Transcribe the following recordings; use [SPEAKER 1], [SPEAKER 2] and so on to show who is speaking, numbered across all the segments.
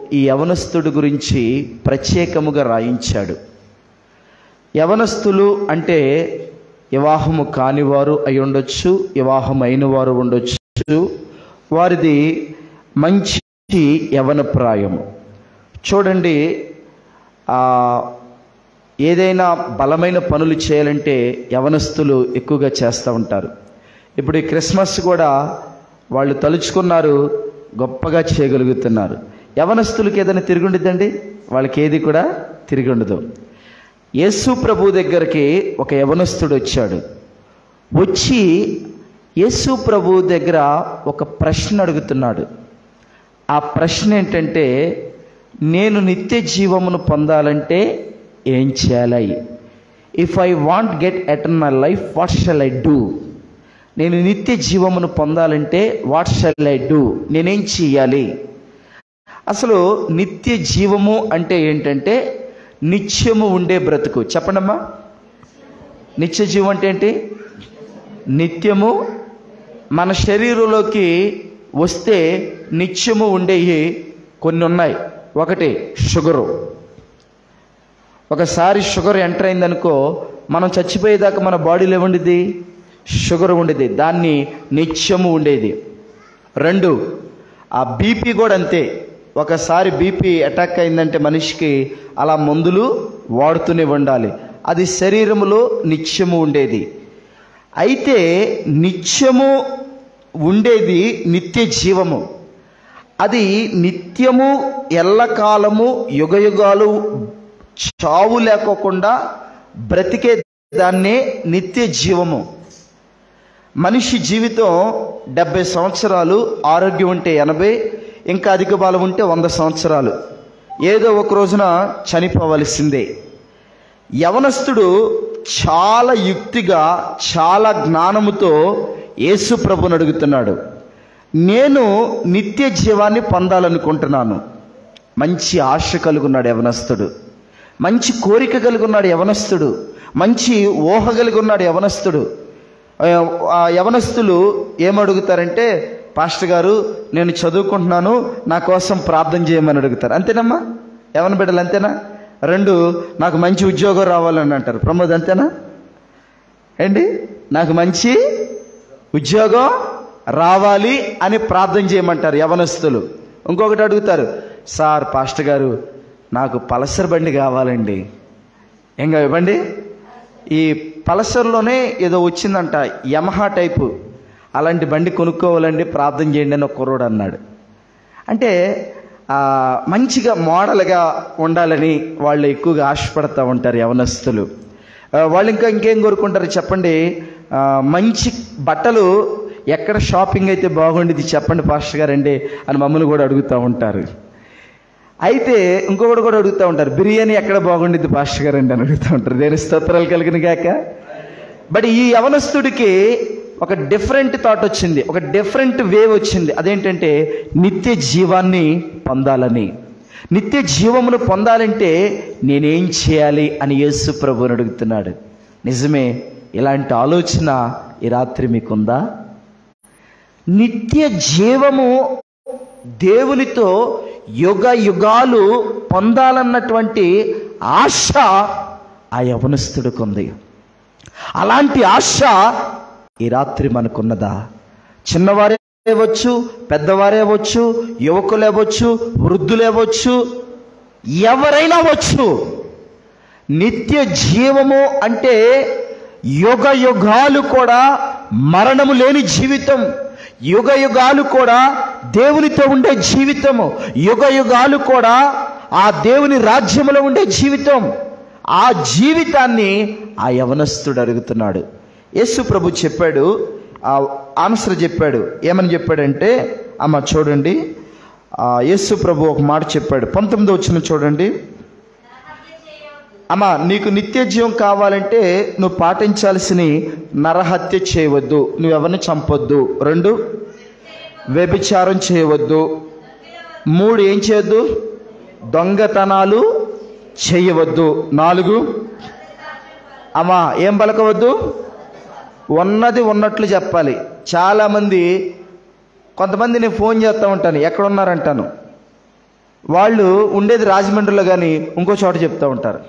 [SPEAKER 1] ఈ యవనస్తుడి గురించి ప్రత్యేకముగా రాయించాడు యవనస్తులు అంటే వివాహము కానివారు అయి ఉండొచ్చు వివాహం అయిన వారు ఉండొచ్చు వారిది మంచి యవన ప్రాయము చూడండి ఆ, ఏదైనా బలమైన పనులు చేయాలంటే యవనస్తులు ఎక్కువగా చేస్తూ ఉంటారు ఇప్పుడు ఈ క్రిస్మస్ కూడా వాళ్ళు తలుచుకున్నారు గొప్పగా చేయగలుగుతున్నారు యవనస్తులకి ఏదైనా తిరిగి ఉండిద్దండి వాళ్ళకి ఏది కూడా తిరిగి ఉండదు యేసు ప్రభు దగ్గరికి ఒక యవనస్తుడు వచ్చాడు వచ్చి యేసు ప్రభు దగ్గర ఒక ప్రశ్న అడుగుతున్నాడు ఆ ప్రశ్న ఏంటంటే నేను నిత్య జీవమును పొందాలంటే ఏం చేయాలి if I want get eternal life what shall I do నేను నిత్య జీవమును పొందాలంటే వాట్ షల్ ఐ డూ నేనేం చేయాలి అసలు నిత్య జీవము అంటే ఏంటంటే నిత్యము ఉండే బ్రతుకు చెప్పండమ్మా నిత్య జీవం అంటే ఏంటి నిత్యము మన శరీరంలోకి వస్తే నిత్యము ఉండేవి కొన్ని ఉన్నాయి ఒకటి షుగరు ఒకసారి షుగర్ ఎంటర్ అయిందనుకో మనం చచ్చిపోయేదాకా మన బాడీలో ఏముండేది షుగర్ ఉండేది దాన్ని నిత్యము ఉండేది రెండు ఆ బీపీ కూడా అంతే ఒకసారి బీపీ అటాక్ అయిందంటే మనిషికి అలా మందులు వాడుతూనే ఉండాలి అది శరీరములో నిత్యము ఉండేది అయితే నిత్యము ఉండేది నిత్య జీవము అది నిత్యము ఎల్లకాలము యుగయుగాలు చావు లేకోకుండా బ్రతికే దాన్నే నిత్య జీవము మనిషి జీవితం డెబ్బై సంవత్సరాలు ఆరోగ్యం ఉంటే ఎనభై ఇంకా అధిక బలం ఉంటే వంద సంవత్సరాలు ఏదో ఒక రోజున చనిపోవలసిందే యవనస్తుడు చాలా యుక్తిగా చాలా జ్ఞానముతో యేసు ప్రభుని అడుగుతున్నాడు నేను నిత్య జీవాన్ని పొందాలనుకుంటున్నాను మంచి ఆశ కలుగున్నాడు యవనస్తుడు మంచి కోరిక కలిగి ఉన్నాడు యవనస్తుడు మంచి ఊహ కలిగి ఉన్నాడు యవనస్తుడు ఆ, ఆ యవనస్తులు ఏమడుగుతారంటే పాస్టర్ గారు నేను చదువుకుంటున్నాను నా కోసం ప్రార్థన చేయమని అడుగుతారు అంతేనమ్మా యవన బిడ్డలు అంతేనా రెండు నాకు మంచి ఉద్యోగం రావాలని అంటారు ప్రమోద్ అంతేనా ఏంటి నాకు మంచి ఉద్యోగం రావాలి అని ప్రార్థన చేయమంటారు యవనస్తులు ఇంకొకటి అడుగుతారు సార్ పాస్టర్ గారు నాకు పల్సర్ బండి కావాలండి ఏం కావాలి బండి ఈ పల్సర్లోనే ఏదో వచ్చిందంట యమహా టైపు అలాంటి బండి కొనుక్కోవాలండి ప్రార్థన చేయండి అని ఒక కుర్రోడు అన్నాడు అంటే ఆ, మంచిగా మోడల్గా ఉండాలని వాళ్ళు ఎక్కువగా ఆశపడతా ఉంటారు యవనస్తులు ఆ, వాళ్ళు ఇంకా ఇంకేం కోరుకుంటారు చెప్పండి ఆ, మంచి బట్టలు ఎక్కడ షాపింగ్ అయితే బాగుండేది చెప్పండి పాస్టర్ గారండి అని మమ్మల్ని కూడా అడుగుతూ ఉంటారు అయితే ఇంకొకటి కూడా అడుగుతూ ఉంటారు బిర్యానీ ఎక్కడ బాగుండిద్ది పాస్టర్ గారండి అని అడుగుతూ ఉంటారు దేని స్తోత్రాలు కలిగిన గాక బట్ ఈ యవనస్తుడికి ఒక డిఫరెంట్ థాట్ వచ్చింది ఒక డిఫరెంట్ వేవ్ వచ్చింది అదేంటంటే నిత్య జీవాన్ని పొందాలని నిత్య జీవమును పొందాలంటే నేనేం చేయాలి అని యేసు ప్రభుని అడుగుతున్నాడు నిజమే ఇలాంటి ఆలోచన ఈ రాత్రి మీకుందా నిత్య జీవము దేవునితో యుగ యుగాలు పొందాలన్నటువంటి ఆశ ఆ యవనస్తుడికి ఉంది అలాంటి ఆశ ఈ రాత్రి మనకున్నదా చిన్నవారే అవ్వచ్చు పెద్దవారే అవ్వచ్చు యువకులే అవ్వచ్చు వృద్ధులే అవ్వచ్చు ఎవరైనా అవ్వచ్చు నిత్య జీవము అంటే యుగ యుగాలు కూడా మరణము లేని జీవితం యుగ యుగాలు కూడా దేవునితో ఉండే జీవితము యుగ యుగాలు కూడా ఆ దేవుని రాజ్యములో ఉండే జీవితం ఆ జీవితాన్ని ఆ యవనస్తుడు అడుగుతున్నాడు యేసు ప్రభు చెప్పాడు ఆ ఆన్సర్ చెప్పాడు ఏమని చెప్పాడంటే అమ్మ చూడండి ఆ యేసు ప్రభు ఒక మాట చెప్పాడు పంతొమ్మిది వచ్చిన చూడండి అమ్మా నీకు నిత్య జీవం కావాలంటే నువ్వు పాటించాల్సిన నరహత్య చేయవద్దు నువ్వు ఎవరిని చంపొద్దు రెండు వ్యభిచారం చేయవద్దు మూడు ఏం చేయొద్దు దొంగతనాలు చేయవద్దు నాలుగు అమ్మా ఏం పలకవద్దు ఉన్నది ఉన్నట్లు చెప్పాలి చాలామంది కొంతమంది నేను ఫోన్ చేస్తూ ఉంటాను ఎక్కడున్నారంటాను వాళ్ళు ఉండేది రాజమండ్రిలో కానీ ఇంకో చోట చెప్తూ ఉంటారు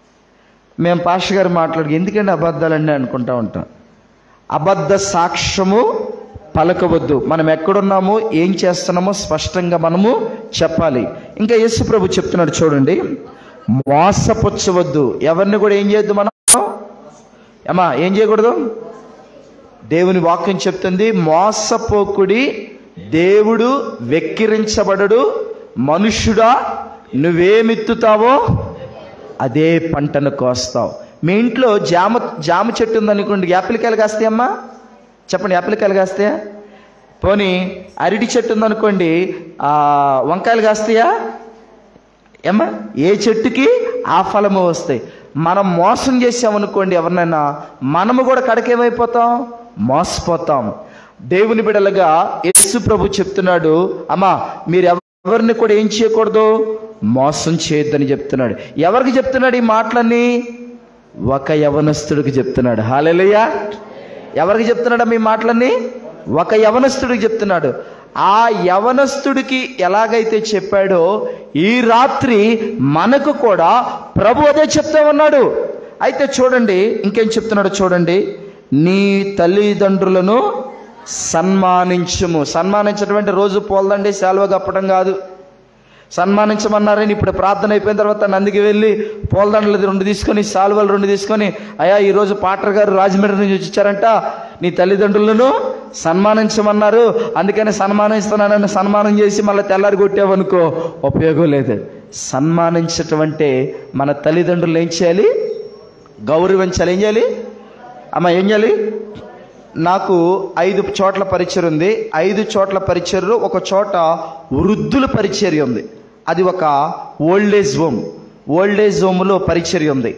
[SPEAKER 1] మేము పాస్టర్ గారు మాట్లాడి ఎందుకంటే అబద్ధాలండి అనుకుంటా ఉంటాం అబద్ధ సాక్ష్యము పలకవద్దు మనం ఎక్కడున్నామో ఏం చేస్తున్నామో స్పష్టంగా మనము చెప్పాలి ఇంకా యేసు ప్రభు చెప్తున్నాడు చూడండి మోసపుచ్చవద్దు ఎవరిని కూడా ఏం చేయొద్దు మనం ఏమా ఏం చేయకూడదు దేవుని వాక్యం చెప్తుంది మోసపోకుడి దేవుడు వెక్కిరించబడడు మనుష్యుడా నువ్వేమిత్తుతావో అదే పంటను కోస్తావు మీ ఇంట్లో జామ జామ చెట్టు ఉందనుకోండి యాపిల్కాయలు కాస్తాయమ్మా చెప్పండి యాపిల్కాయలు కాస్తాయా పోనీ అరటి చెట్టు ఉందనుకోండి ఆ, వంకాయలు కాస్తాయా ఏమ్మా ఏ చెట్టుకి ఆ ఫలము వస్తాయి మనం మోసం చేసామనుకోండి ఎవరినైనా మనము కూడా కడకేమైపోతాం మోసపోతాం దేవుని బిడలుగా యేసు ప్రభు చెప్తున్నాడు అమ్మా మీరు ఎవరిని కూడా ఏం చేయకూడదు మోసం చేయొద్దని చెప్తున్నాడు ఎవరికి చెప్తున్నాడు ఈ మాటలన్నీ ఒక యవనస్తుడికి చెప్తున్నాడు హాలెలుయ ఎవరికి చెప్తున్నాడు మీ మాటలన్నీ ఒక యవనస్తుడికి చెప్తున్నాడు ఆ యవనస్తుడికి ఎలాగైతే చెప్పాడో ఈ రాత్రి మనకు కూడా ప్రభు అదే చెప్తా ఉన్నాడు అయితే చూడండి ఇంకేం చెప్తున్నాడో చూడండి నీ తల్లిదండ్రులను సన్మానించుము సన్మానించటువంటి రోజు పోల్దండి సెలవు కప్పడం కాదు సన్మానించమన్నారని ఇప్పుడు ప్రార్థన అయిపోయిన తర్వాత నందికి వెళ్ళి పూలదండలు రెండు తీసుకొని సాల్వలు రెండు తీసుకొని అయ్యా ఈరోజు పాటర్ గారు రాజమండ్రి నుంచి వచ్చారంట నీ తల్లిదండ్రులను సన్మానించమన్నారు అందుకని సన్మానిస్తున్నానని సన్మానం చేసి మళ్ళీ తెల్లారి కొట్టావనుకో ఉపయోగం లేదు సన్మానించటం అంటే మన తల్లిదండ్రులు ఏం చేయాలి గౌరవించాలి ఏం చేయాలి అమ్మ ఏం చేయాలి నాకు ఐదు చోట్ల పరిచయం ఉంది ఐదు చోట్ల పరిచర్లు ఒక చోట వృద్ధుల పరిచర్య ఉంది అది ఒక old age home old age హోమ్లో పరిచర్య ఉంది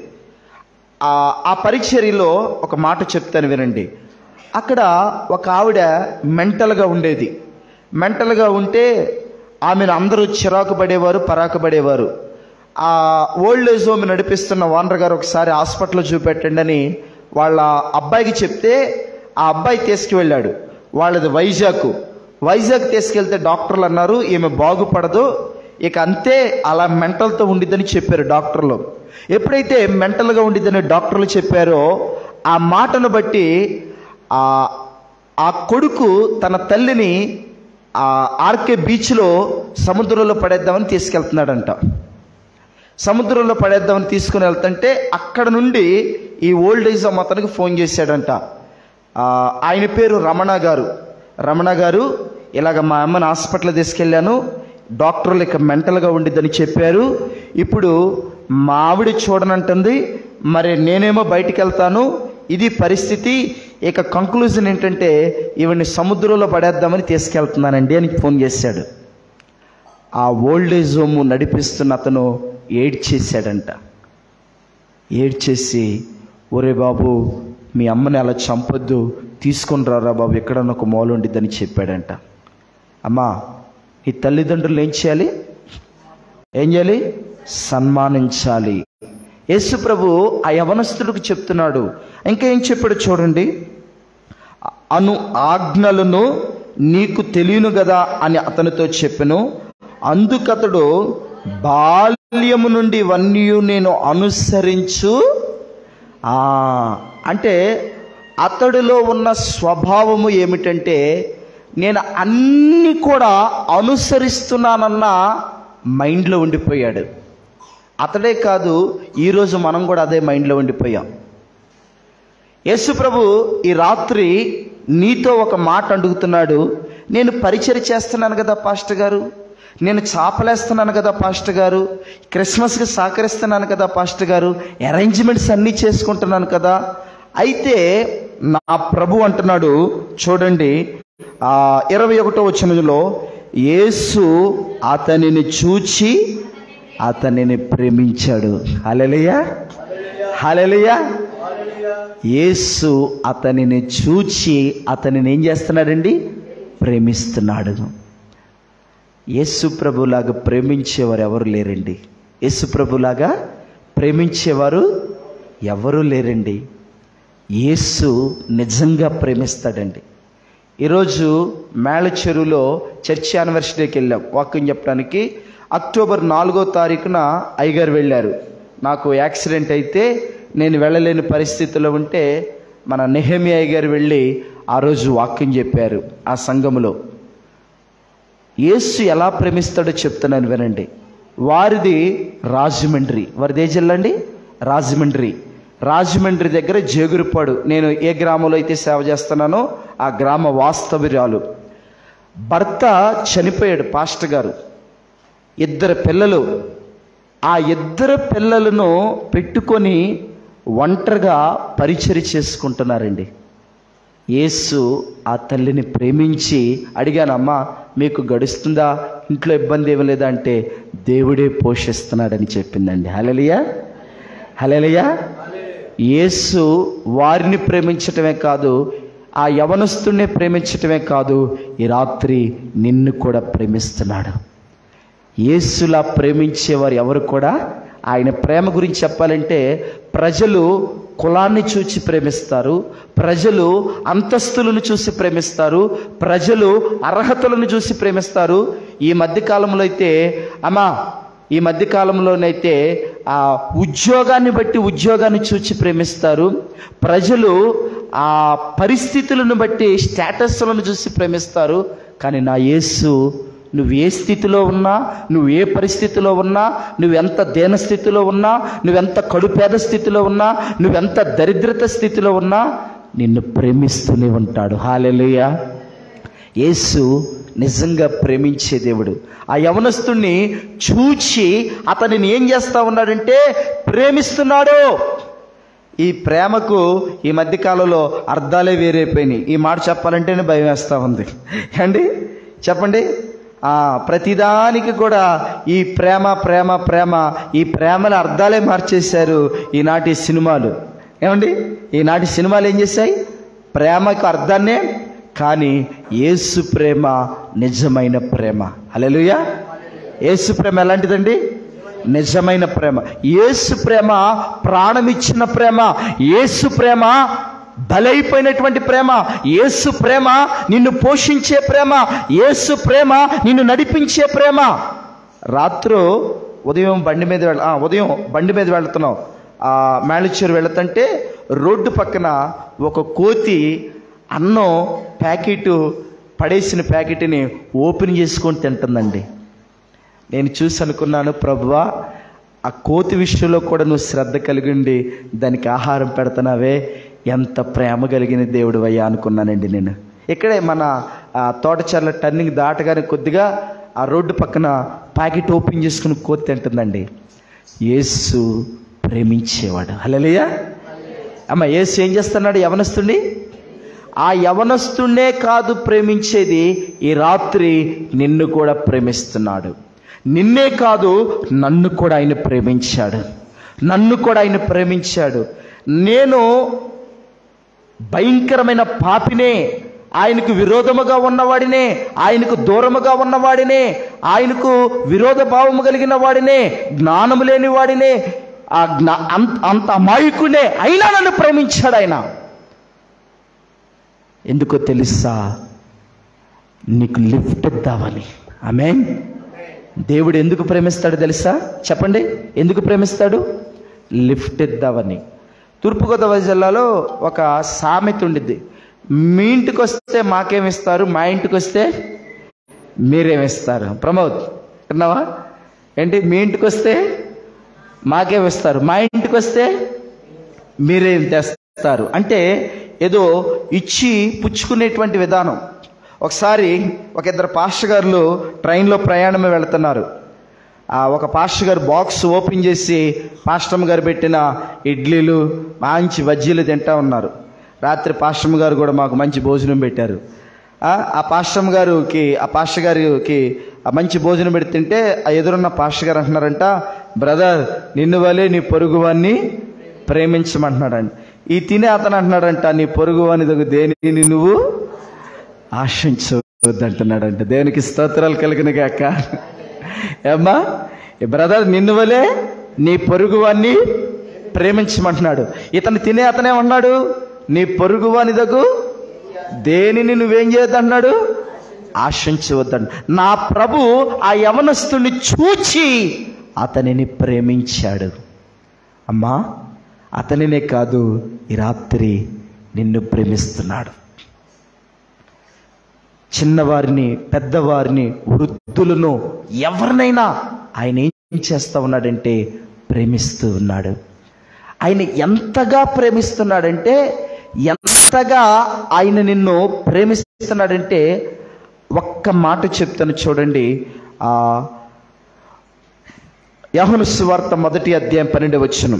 [SPEAKER 1] ఆ ఆ పరిచర్యలో ఒక మాట చెప్తాను వినండి అక్కడ ఒక ఆవిడ మెంటల్గా ఉండేది మెంటల్గా ఉంటే ఆమెను అందరూ చిరాకు పడేవారు పరాకు పడేవారు ఆ ఓల్డ్ ఏజ్ హోమ్ నడిపిస్తున్న ఓనర్ గారు ఒకసారి హాస్పిటల్లో చూపెట్టండి అని వాళ్ళ అబ్బాయికి చెప్తే ఆ అబ్బాయి తీసుకువెళ్ళాడు వాళ్ళది వైజాగ్ వైజాగ్ తీసుకెళ్తే డాక్టర్లు అన్నారు ఈమె బాగుపడదు ఇక అంతే అలా మెంటల్తో ఉండిద్దని చెప్పారు డాక్టర్లు ఎప్పుడైతే మెంటల్గా ఉండిద్దని డాక్టర్లు చెప్పారో ఆ మాటను బట్టి ఆ ఆ కొడుకు తన తల్లిని ఆ ఆర్కే బీచ్లో సముద్రంలో పడేద్దామని తీసుకెళ్తున్నాడంట సముద్రంలో పడేద్దామని తీసుకుని వెళ్తుంటే అక్కడ నుండి ఈ ఓల్డ్ ఏజ్ హోమ్ అతనికి ఫోన్ చేశాడంట ఆ, ఆయన పేరు రమణ గారు రమణ గారు ఇలాగ మా అమ్మని హాస్పిటల్ తీసుకెళ్ళాను డాక్టర్లు ఇక మెంటల్గా ఉండిద్దని చెప్పారు ఇప్పుడు మా ఆవిడ చూడనంటుంది మరి నేనేమో బయటికి వెళ్తాను ఇది పరిస్థితి ఇక కంక్లూజన్ ఏంటంటే ఈవిడ్ని సముద్రంలో పడేద్దామని తీసుకెళ్తున్నానండి అని ఫోన్ చేశాడు ఆ ఓల్డ్ ఏజ్ హోమ్ నడిపిస్తున్న అతను ఏడ్చేశాడంట ఏడ్చేసి ఒరే బాబు మీ అమ్మని అలా చంపొద్దు తీసుకొని రారా బాబు ఎక్కడన్నా ఒక మూల ఉండిద్దని చెప్పాడంట అమ్మా ఈ తల్లిదండ్రులు ఏం చేయాలి ఏం చేయాలి సన్మానించాలి యేసు ప్రభు ఆ యవనస్తుడికి చెప్తున్నాడు ఇంకా ఏం చెప్పాడు చూడండి అను ఆజ్ఞలను నీకు తెలియను కదా అని అతనితో చెప్పెను అందుకతడు బాల్యము నుండి ఇవన్నీ నేను అనుసరించు ఆ, అంటే అతడిలో ఉన్న స్వభావము ఏమిటంటే నేను అన్నీ కూడా అనుసరిస్తున్నానన్న మైండ్లో ఉండిపోయాడు అతడే కాదు ఈరోజు మనం కూడా అదే మైండ్లో ఉండిపోయాం యేసు ప్రభు ఈ రాత్రి నీతో ఒక మాట అడుగుతున్నాడు నేను పరిచయం చేస్తున్నాను కదా పాస్టర్ గారు నేను చాపలేస్తున్నాను కదా పాస్టర్ గారు క్రిస్మస్కి సహకరిస్తున్నాను కదా పాస్టర్ గారు అరేంజ్మెంట్స్ అన్నీ చేసుకుంటున్నాను కదా అయితే నా ప్రభు అంటున్నాడు చూడండి ఆ ఇరవై ఒకటో వచనంలో యేసు అతనిని చూచి అతనిని ప్రేమించాడు హలెలయ్యా హలెలయ్యా యేసు అతనిని చూచి అతనిని ఏం చేస్తున్నాడండి ప్రేమిస్తున్నాడు యేసు ప్రభులాగా ప్రేమించేవారు ఎవరు లేరండి యేసు ప్రభులాగా ప్రేమించేవారు ఎవరు లేరండి యేసు నిజంగా ప్రేమిస్తాడండి ఈరోజు మేళ చెరువులో చర్చి యానివర్సరీకి వెళ్ళాం వాక్యం చెప్పడానికి అక్టోబర్ నాలుగో తారీఖున అయ్యగారు వెళ్ళారు నాకు యాక్సిడెంట్ అయితే నేను వెళ్ళలేని పరిస్థితిలో ఉంటే మన నెహమి అయ్యగారు వెళ్ళి ఆ రోజు వాక్యం చెప్పారు ఆ సంఘములో యేసు ఎలా ప్రేమిస్తాడో చెప్తున్నాను వినండి వారిది రాజమండ్రి వారిది ఏ జిల్లా అండి రాజమండ్రి రాజమండ్రి దగ్గర జేగురుపాడు నేను ఏ గ్రామంలో అయితే సేవ చేస్తున్నానో ఆ గ్రామ వాస్తవిరాలు భర్త చనిపోయాడు పాస్టర్ గారు ఇద్దరు పిల్లలు ఆ ఇద్దరు పిల్లలను పెట్టుకొని ఒంటరిగా పరిచయం చేసుకుంటున్నారండి యేసు ఆ తల్లిని ప్రేమించి అడిగానమ్మా మీకు గడుస్తుందా ఇంట్లో ఇబ్బంది ఏమి లేదా అంటే దేవుడే పోషిస్తున్నాడని చెప్పిందండి హలలియా హలలియా యేసు వారిని ప్రేమించటమే కాదు ఆ యవనస్తుడిని ప్రేమించటమే కాదు ఈ రాత్రి నిన్ను కూడా ప్రేమిస్తున్నాడు యేసులా ప్రేమించేవారు ఎవరు కూడా ఆయన ప్రేమ గురించి చెప్పాలంటే ప్రజలు కులాన్ని చూసి ప్రేమిస్తారు ప్రజలు అంతస్తులను చూసి ప్రేమిస్తారు ప్రజలు అర్హతలను చూసి ప్రేమిస్తారు ఈ మధ్య కాలంలో అయితే అమ్మా ఈ మధ్య కాలంలోనైతే ఆ ఉద్యోగాన్ని బట్టి ఉద్యోగాన్ని చూసి ప్రేమిస్తారు ప్రజలు ఆ పరిస్థితులను బట్టి స్టేటస్లను చూసి ప్రేమిస్తారు కానీ నా యేసు నువ్వు ఏ స్థితిలో ఉన్నా నువ్వు ఏ పరిస్థితిలో ఉన్నా నువ్వెంత దేన స్థితిలో ఉన్నా నువ్వెంత కడుపేద స్థితిలో ఉన్నా నువ్వెంత దరిద్రత స్థితిలో ఉన్నా నిన్ను ప్రేమిస్తూనే ఉంటాడు హాలెలుయా యేసు నిజంగా ప్రేమించే దేవుడు ఆ యవనస్తుణ్ణి చూచి అతనిని ఏం చేస్తా ఉన్నాడంటే ప్రేమిస్తున్నాడు ఈ ప్రేమకు ఈ మధ్యకాలంలో అర్థాలే వేరైపోయినాయి ఈ మాట చెప్పాలంటేనే భయం వేస్తూ ఉంది అండి చెప్పండి ఆ, ప్రతిదానికి కూడా ఈ ప్రేమ ప్రేమ ప్రేమ ఈ ప్రేమల అర్థాలే మార్చేశారు ఈనాటి సినిమాలు ఏమండి ఈనాటి సినిమాలు ఏం చేశాయి ప్రేమకు అర్థాన్నే కానీ యేసు ప్రేమ నిజమైన ప్రేమ హల్లెలూయా యేసు ప్రేమ ఎలాంటిదండి నిజమైన ప్రేమ యేసు ప్రేమ ప్రాణమిచ్చిన ప్రేమ యేసు ప్రేమ బలైపోయినటువంటి ప్రేమ యేసు ప్రేమ నిన్ను పోషించే ప్రేమ యేసు ప్రేమ నిన్ను నడిపించే ప్రేమ రాత్రు ఉదయం బండి మీద వెళ్ళ ఆ, ఉదయం బండి మీద వెళ్తున్నాం ఆ మేళచేరు వెళుతుంటే రోడ్డు పక్కన ఒక కోతి అన్నం ప్యాకెట్ పడేసిన ప్యాకెట్ని ఓపెన్ చేసుకొని తింటుందండి నేను చూసి అనుకున్నాను ప్రభువా ఆ కోతి విషయంలో కూడా నువ్వు శ్రద్ధ కలిగి ఉండి దానికి ఆహారం పెడుతున్నావే ఎంత ప్రేమ కలిగిన దేవుడు అయ్యా అనుకున్నానండి నేను ఇక్కడే మన ఆ, తోటచర్ల టర్నింగ్ దాటగానే కొద్దిగా ఆ రోడ్డు పక్కన ప్యాకెట్ ఓపెన్ చేసుకుని కోతి తింటుందండి యేసు ప్రేమించేవాడు హల్లెలూయా అమ్మ యేసు ఏం చేస్తున్నాడు యవనస్తుడిని ఆ యవనస్తున్నే కాదు ప్రేమించేది ఈ రాత్రి నిన్ను కూడా ప్రేమిస్తున్నాడు నిన్నే కాదు నన్ను కూడా ఆయన ప్రేమించాడు నన్ను కూడా ఆయన ప్రేమించాడు నేను భయంకరమైన పాపినే ఆయనకు విరోధముగా ఉన్నవాడినే ఆయనకు దూరముగా ఉన్నవాడినే ఆయనకు విరోధ భావము కలిగిన వాడినే జ్ఞానము లేని వాడినే ఆ జ్ఞా అంత అంత అమాయకునే అయినా నన్ను ప్రేమించాడు ఆయన ఎందుకో తెలుసా నీకు లిఫ్ట్ ఇద్దామని ఆమె దేవుడు ఎందుకు ప్రేమిస్తాడు తెలుసా చెప్పండి ఎందుకు ప్రేమిస్తాడు లిఫ్ట్ ఇద్దామని తూర్పుగోదావరి జిల్లాలో ఒక సామెత ఉండిద్ది మీ ఇంటికి వస్తే మాకేమిస్తారు మా ఇంటికి వస్తే మీరేమిస్తారు ప్రమోద్ విన్నావా ఏంటి మీ ఇంటికి వస్తే మాకేమిస్తారు మా ఇంటికి వస్తే మీరేం తెస్తారు అంటే ఏదో ఇచ్చి పుచ్చుకునేటువంటి విధానం ఒకసారి ఒక ఇద్దరు పాస్టర్ గారులు ట్రైన్లో ప్రయాణమే వెళుతున్నారు ఆ ఒక పాస్టర్ గారు బాక్స్ ఓపెన్ చేసి పాస్టమ్ గారు పెట్టిన ఇడ్లీలు మంచి బజ్జీలు తింటా ఉన్నారు రాత్రి పాస్టమ్ గారు కూడా మాకు మంచి భోజనం పెట్టారు ఆ ఆ పాస్టమ్ గారికి ఆ పాస్టర్ గారికి ఆ మంచి భోజనం పెట్టి తింటే ఆ ఎదురున్న పాస్టర్ గారు అంటున్నారంట బ్రదర్ నిన్ను వలే నీ పొరుగువాన్ని ప్రేమించమంటున్నాడంట ఈ తినే అతను అంటున్నాడంట నీ పొరుగువాని దగ్గర దేనిని నువ్వు ఆశించవద్దంటున్నాడంట దేవునికి స్తోత్రాలు కలిగిన గాక ఏమ్మా ఈ బ్రదర్ నిన్ను వలే నీ పొరుగువాన్ని ప్రేమించమంటున్నాడు ఇతను తినే అతనే ఉన్నాడు నీ పొరుగువాని దగ్గు దేనిని నువ్వేం చేయొద్దంటున్నాడు ఆశించవద్దండి నా ప్రభు ఆ యవనస్తుని చూచి అతనిని ప్రేమించాడు అమ్మా అతనినే కాదు ఈ రాత్రి నిన్ను ప్రేమిస్తున్నాడు చిన్నవారిని పెద్దవారిని వృద్ధులను ఎవరినైనా ఆయన ఏం చేస్తా ఉన్నాడంటే ప్రేమిస్తూ ఉన్నాడు ఆయన ఎంతగా ప్రేమిస్తున్నాడంటే ఎంతగా ఆయన నిన్ను ప్రేమిస్తున్నాడంటే ఒక్క మాట చెప్తాను చూడండి ఆ యహను సువార్త మొదటి అధ్యాయం పన్నెండు వచ్చును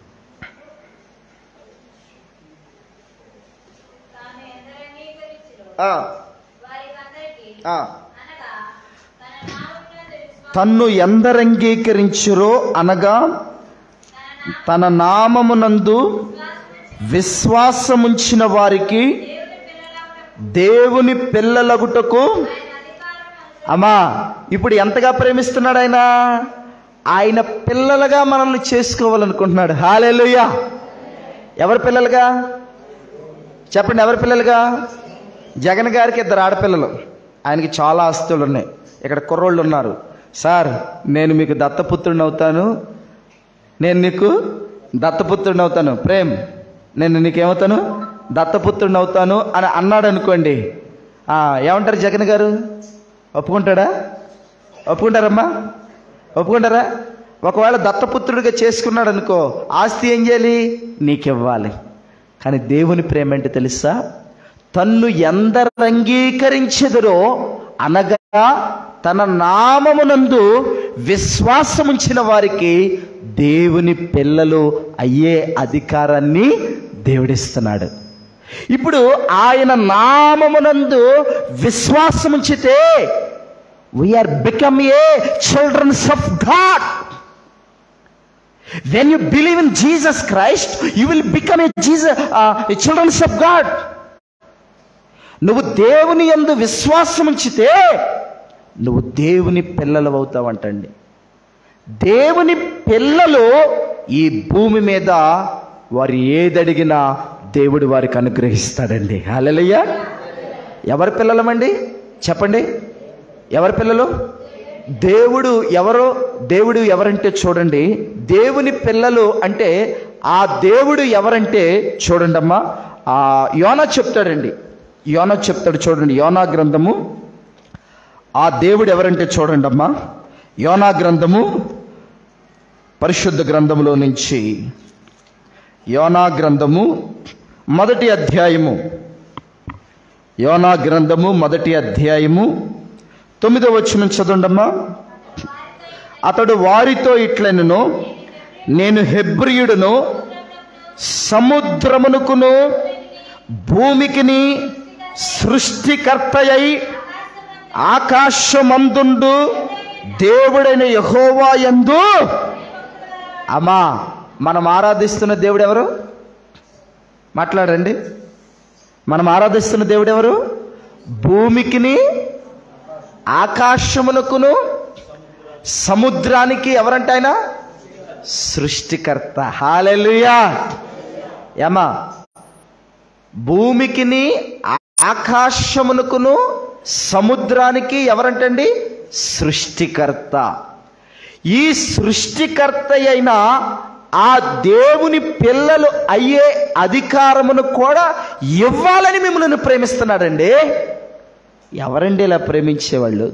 [SPEAKER 2] తాను ఎందరు అంగీకరించురో
[SPEAKER 1] ఆ,
[SPEAKER 2] వారికందరికీ
[SPEAKER 1] ఆ.
[SPEAKER 2] అనగా తన నామమునందు విశ్వాసం
[SPEAKER 1] తన్ను ఎందరంగీకరించురో అనగా తన నామమునందు విశ్వాసముంచిన వారికి దేవుని పిల్లలగుటకు అమ్మా ఇప్పుడు ఎంతగా ప్రేమిస్తున్నాడు ఆయన ఆయన పిల్లలుగా మనల్ని చేసుకోవాలనుకుంటున్నాడు హాలేలుయ్యా ఎవరి పిల్లలుగా చెప్పండి ఎవరి పిల్లలుగా జగన్ గారికి ఇద్దరు ఆడపిల్లలు ఆయనకి చాలా ఆస్తులు ఉన్నాయి ఇక్కడ కుర్రోళ్ళు ఉన్నారు సార్ నేను మీకు దత్తపుత్రుడిని అవుతాను నేను నీకు దత్తపుత్రుడిని అవుతాను ప్రేమ్ నేను నీకేమవుతాను దత్తపుత్రుడిని అవుతాను అని అన్నాడు అనుకోండి ఆ, ఏమంటారు జగన్ గారు ఒప్పుకుంటాడా ఒప్పుకుంటారమ్మా ఒప్పుకుంటారా ఒకవేళ దత్తపుత్రుడిగా చేసుకున్నాడు అనుకో ఆస్తి ఏం చేయాలి నీకివ్వాలి కానీ దేవుని ప్రేమ ఏంటి తెలుసా తన్ను ఎందరు అంగీకరించెదరో అనగా తన నామమునందు విశ్వాసముంచిన వారికి దేవుని పిల్లలు అయ్యే అధికారాన్ని దేవుడిస్తున్నాడు ఇప్పుడు ఆయన నామమునందు విశ్వాసముంచితే we are become a childrens of God when you believe in Jesus Christ you will become a Jesus childrens of God నువ్వు దేవుని యందు విశ్వాసం ఉంచితే నువ్వు దేవుని పిల్లలు అవుతావంటండి దేవుని పిల్లలు ఈ భూమి మీద వారు ఏదడిగినా దేవుడు వారికి అనుగ్రహిస్తాడండి హల్లెలూయా ఎవరి పిల్లలమండి చెప్పండి ఎవరి పిల్లలు దేవుడు ఎవరో దేవుడు ఎవరంటే చూడండి దేవుని పిల్లలు అంటే ఆ దేవుడు ఎవరంటే చూడండి అమ్మా ఆ యోనా చెప్తాడండి యోనా చెప్తాడు చూడండి యోనా గ్రంథము ఆ దేవుడు ఎవరంటే చూడండి అమ్మా యోనా గ్రంథము పరిశుద్ధ గ్రంథములో నుంచి యోనా గ్రంథము మొదటి అధ్యాయము యోనా గ్రంథము మొదటి అధ్యాయము తొమ్మిదో వచ్చిన చదవండమ్మా అతడు వారితో ఇట్లనను నేను హెబ్రియుడును సముద్రమునకును భూమికిని సృష్టికర్తయై ఆకాశమందుండు దేవుడైన యహోవా యందు అమ్మా మనం ఆరాధిస్తున్న దేవుడు ఎవరు మాట్లాడండి మనం ఆరాధిస్తున్న దేవుడు ఎవరు భూమికిని ఆకాశమునకును సముద్రానికి ఎవరంట ఆయన సృష్టికర్త హాలెలుయా ఏమా భూమికిని ఆ- ఆకాశమునకును సముద్రానికి ఎవరంటండి సృష్టికర్త ఈ సృష్టికర్త అయిన ఆ దేవుని పిల్లలు అయ్యే అధికారమును కూడా ఇవ్వాలని మిమ్మల్ని ప్రేమిస్తున్నాడండి ఎవరండి ఇలా ప్రేమించేవాళ్ళు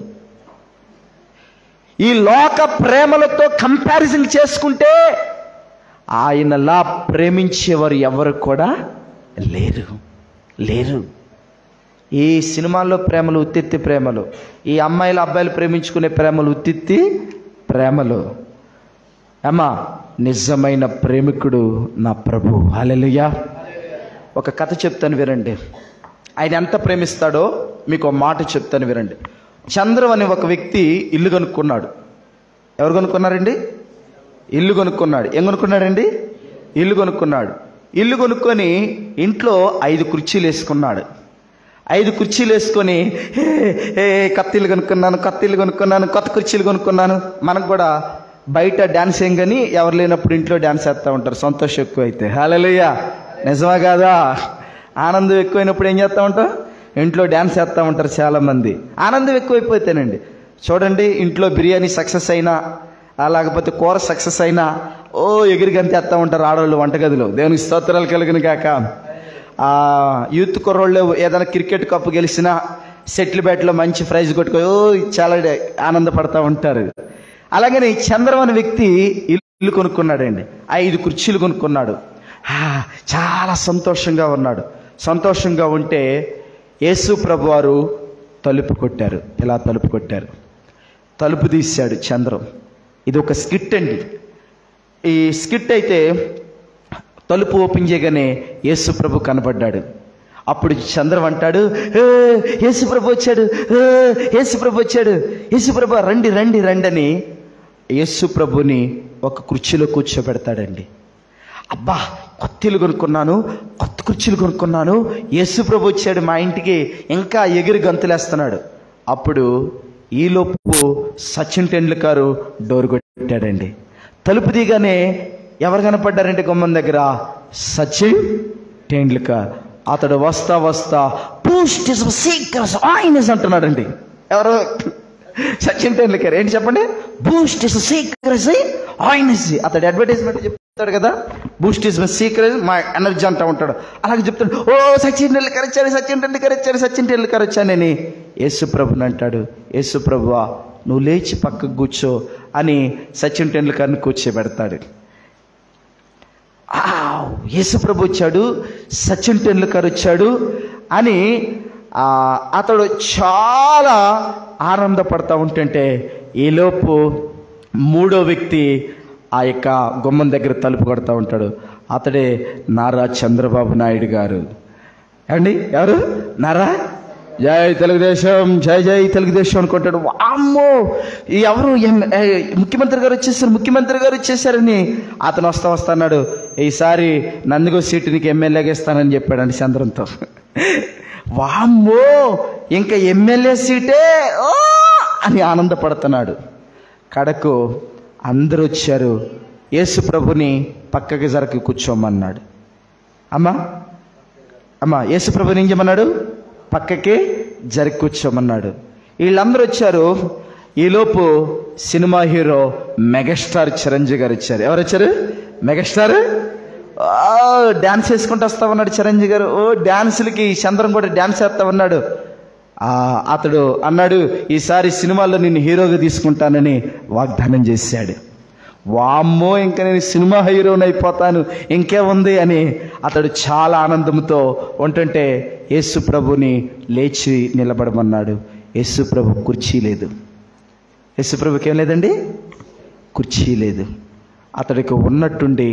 [SPEAKER 1] ఈ లోక ప్రేమలతో కంపారిజన్ చేసుకుంటే ఆయనలా ప్రేమించేవారు ఎవరు కూడా లేరు లేరు ఈ సినిమాల్లో ప్రేమలు ఉత్తిత్తి ప్రేమలు ఈ అమ్మాయిలు అబ్బాయిలు ప్రేమించుకునే ప్రేమలు ఉత్తిత్తి ప్రేమలు అమ్మా నిజమైన ప్రేమికుడు నా ప్రభు హల్లెలూయా ఒక కథ చెప్తాను వినండి ఆయన ఎంత ప్రేమిస్తాడో మీకు ఒక మాట చెప్తాను వినండి చంద్రం అనే ఒక వ్యక్తి ఇల్లు కొనుక్కున్నాడు ఎవరు కొనుక్కున్నారండి ఇల్లు కొనుక్కున్నాడు ఏం కొనుక్కున్నాడండి ఇల్లు కొనుక్కున్నాడు ఇల్లు కొనుక్కొని ఇంట్లో ఐదు కుర్చీలు వేసుకున్నాడు ఐదు కుర్చీలు వేసుకొని "హే, హే, కత్తిలు కొనుక్కున్నాను కత్తిలు కొనుక్కున్నాను కొత్త కుర్చీలు కొనుక్కున్నాను మనకు కూడా బయట డ్యాన్స్ ఏం కానీ ఎవరు లేనప్పుడు ఇంట్లో డ్యాన్స్ వేస్తూ ఉంటారు సంతోషం ఎక్కువ అయితే హాలలుయ్య నిజమా కాదా ఆనందం ఎక్కువైనప్పుడు ఏం చేస్తూ ఉంటాం ఇంట్లో డ్యాన్స్ వేస్తూ ఉంటారు చాలామంది ఆనందం ఎక్కువైపోతేనండి చూడండి ఇంట్లో బిర్యానీ సక్సెస్ అయినా ఆ లేకపోతే కూర సక్సెస్ అయినా ఓ ఎగిరి గంతేస్తూ ఉంటారు ఆడవాళ్ళు వంటగదిలో దేవునికి స్తోత్రాలు కలిగిన కాక ఆ యూత్ కుర్రోళ్ళు ఏదైనా క్రికెట్ కప్పు గెలిచినా సెటిల్ బ్యాట్లో మంచి ప్రైజ్ కొట్టుకో ఓ చాలా ఆనందపడతా ఉంటారు అలాగని చంద్రం అనే వ్యక్తి ఇల్లు కొనుక్కున్నాడండి ఐదు కుర్చీలు కొనుక్కున్నాడు ఆ, చాలా సంతోషంగా ఉన్నాడు సంతోషంగా ఉంటే యేసు ప్రభు వారు తలుపు కొట్టారు ఇలా తలుపు కొట్టారు తలుపు తీశాడు చంద్రం ఇది ఒక స్కిట్ అండి ఈ స్కిట్ అయితే తలుపు ఓపెన్ చేయగానే యేసు ప్రభు కనబడ్డాడు అప్పుడు చంద్రం అంటాడు "ఏ, యేసు ప్రభు వచ్చాడు ఏ, యేసు ప్రభు వచ్చాడు యేసు ప్రభు రండి రండి రండి అని యేసు ప్రభుని ఒక కుర్చీలో కూర్చోబెడతాడండి అబ్బా కొత్త ఇల్లు కొనుక్కున్నాను కొత్త కుర్చీలు కొనుక్కున్నాను యేసు ప్రభు వచ్చాడు మా ఇంటికి ఇంకా ఎగిరి గంతులేస్తున్నాడు అప్పుడు ఈలోపు సచిన్ టెండూల్కర్ డోర్ కొట్టాడండి తలుపు దిగానే ఎవరు కనపడ్డారంటే గుమ్మం దగ్గర సచిన్ టెండూల్కర్ అతడు వస్తా వస్తా పూస్ట్ సీక్రెట్స్ ఆయినస్ అంటున్నాడండి ఎవరు సచిన్ టెండూల్కర్ ఏంటి చెప్పండి బూస్ట్ ఇస్ సీక్రెసీ ఆయినస్ అతడు అడ్వర్టైజ్మెంట్ చెప్తాడు కదా బూస్ట్ ఇస్ మై సీక్రెట్ మా ఎనర్జీ అంటా ఉంటాడు అలాగే చెప్తాడు ఓ సచిన్ టెండూల్కర్ వచ్చాడు సచిన్ టెండూల్కర్ వచ్చాడు సచిన్ టెండూల్కర్ వచ్చానని యేసు ప్రభుని అంటాడు యేసు ప్రభువా నువ్వు లేచి పక్కకు కూర్చో అని సచిన్ టెండూల్కర్ని కూర్చోబెడతాడు ఆవ్, యేసు ప్రభు వచ్చాడు సచిన్ టెండూల్కర్ వచ్చాడు అని ఆ, అతడు చాలా ఆనందపడతా ఉంటుంటే ఈలోపు మూడో వ్యక్తి ఆ యొక్క గుమ్మం దగ్గర తలుపు కొడతా ఉంటాడు అతడే నారా చంద్రబాబు నాయుడు గారు అండి ఎవరు నారా జై తెలుగుదేశం జై జై తెలుగుదేశం అనుకుంటాడు అమ్మో ఈ ఎవరు ఎం- ఏ, ముఖ్యమంత్రి గారు వచ్చేసారు ముఖ్యమంత్రి గారు వచ్చేసారని అతను వస్తా వస్తా అన్నాడు ఈసారి నందిగో సీటు నీకు ఎమ్మెల్యేగా ఇస్తానని చెప్పాడండి చంద్రంతో వామ్మో ఇంకా ఎమ్మెల్యే సీటే ఓ అని ఆనందపడుతున్నాడు కడకు అందరూ వచ్చారు యేసు ప్రభుని పక్కకి జరకి కూర్చోమన్నాడు అమ్మా అమ్మా యేసుప్రభుని ఏం చేయమన్నాడు పక్కకి జరి కూర్చోమన్నాడు వీళ్ళందరూ వచ్చారు ఈలోపు సినిమా హీరో మెగాస్టార్ చిరంజీవి గారు వచ్చారు ఎవరు వచ్చారు మెగాస్టార్ డ్యాన్స్ వేసుకుంటూ వస్తా ఉన్నాడు చిరంజీవి గారు ఓ డ్యాన్సులకి చంద్రం కూడా డ్యాన్స్ వేస్తా ఉన్నాడు ఆ, అతడు అన్నాడు ఈసారి సినిమాల్లో నిన్ను హీరోగా తీసుకుంటానని వాగ్దానం చేశాడు వామ్మో ఇంకా నేను సినిమా హీరోని అయిపోతాను ఇంకేముంది అని అతడు చాలా ఆనందంతో ఉంటుంటే యేసు ప్రభుని లేచి నిలబడమన్నాడు యేసు ప్రభు కుర్చీ లేదు యేసు ప్రభుకి ఏం లేదండి కుర్చీ లేదు అతడికి ఉన్నట్టుండి